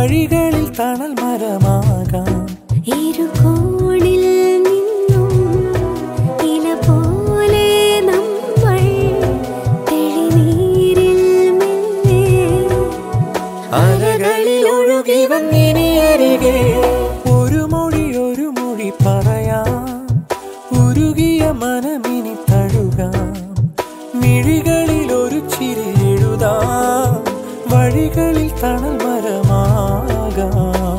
വഴികളിൽ തണൽ മരമാകാം ഇരുകോണിൽ നിന്നും ഇല പോലെ നമ്മൾ തെളിനീരിൽ മെല്ലെ അലകളിൽ ഒഴുകി വന്നിനി അരികെ ഒരു മൊഴി ഒരു മൊഴി പറയാം ഉരുകിയ മനമിനി തഴുകാം മിഴികളിൽ ഒരു ചിരി എഴുതാം വഴികളിൽ തണൽ മരമാകാം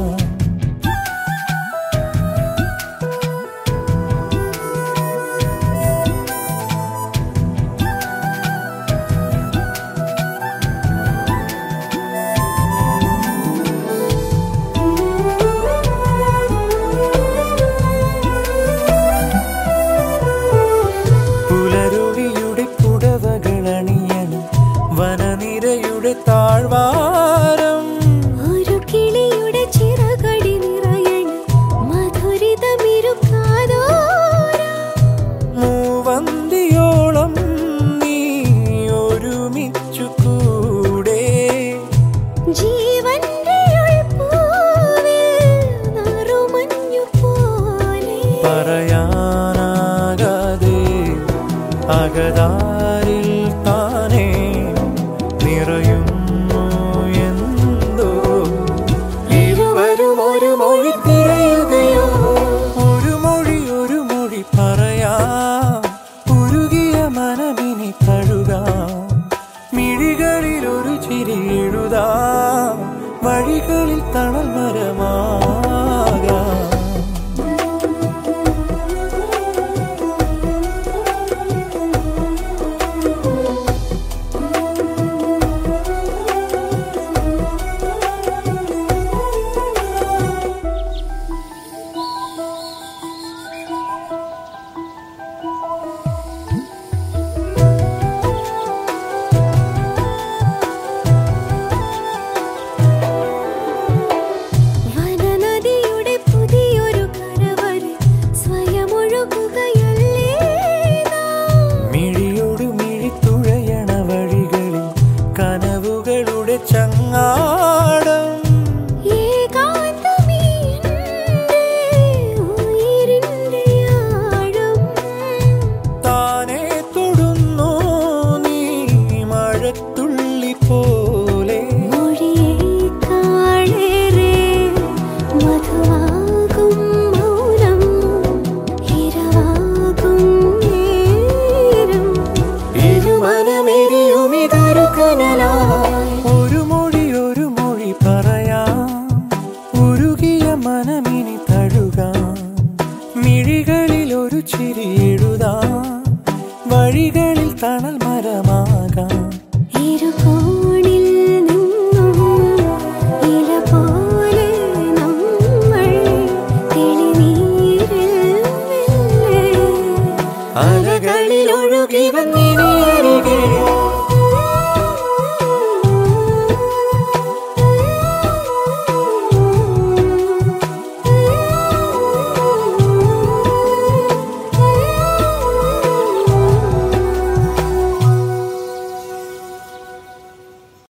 പുലരുവിയുടെ പുടവകളണിയണം വനനിരയുടെ താഴ്വാരം ഒരു കിളിയുടെ ചിറകടി നിറയണ മധുരിതമിരുക്കാതോരം മൂവന്തിയോളം നീ ഒരുമിച്ചു കൂടെ ജീവന്റെ ഉൾപ്പൂവിൽ നറുമഞ്ഞു പോലെ പറയാനാകാതെ അകതാരിൽ താനേ നിറയുന്നു എന്തോ ഇരുവരും ഒരു മൊഴി തിരയുകയോ ഒരു മൊഴി ഒരു മൊഴി പറയാം ഉരുകിയ മനമിനി തഴുകാം മിഴികളിൽ ഒരു ചിരി എഴുതാം വഴികളിൽ തണൽ മരമാകാം വനനദിയുടെ പുതിയൊരു കരവര് സ്വയമൊഴുകുകയല്ലേ നാം? മിഴിയോട് മിഴി തുഴയണ വഴികളിൽ കനവുകളുടെ ചങ്ങാടം ഏകാന്തമീ എൻ്റെ ഉയിരിൻ്റെ ആഴം. താനെ തൊടുന്നു നീ മഴത്തുള്ളി പോലെ മൊഴിയേക്കാളേറെ മധുവാകും മൗനം ഇരവാകും നേരം ഇരുമനമെരിയുമിതൊരു കനലായി ഒരു മൊഴി ഒരു മൊഴി പറയാം ഉരുകിയ മനമിനി തഴുകാം മിഴികളിൽ ഒരു ചിരി എഴുതാം വഴികളിൽ തണൽ മരമാകാം ഇരുകോണിൽ നിന്നും ഇല പോലെ നമ്മൾ തെളിനീരിൽ മെല്ലെ അലകളിൽ ഒഴുകി വന്നി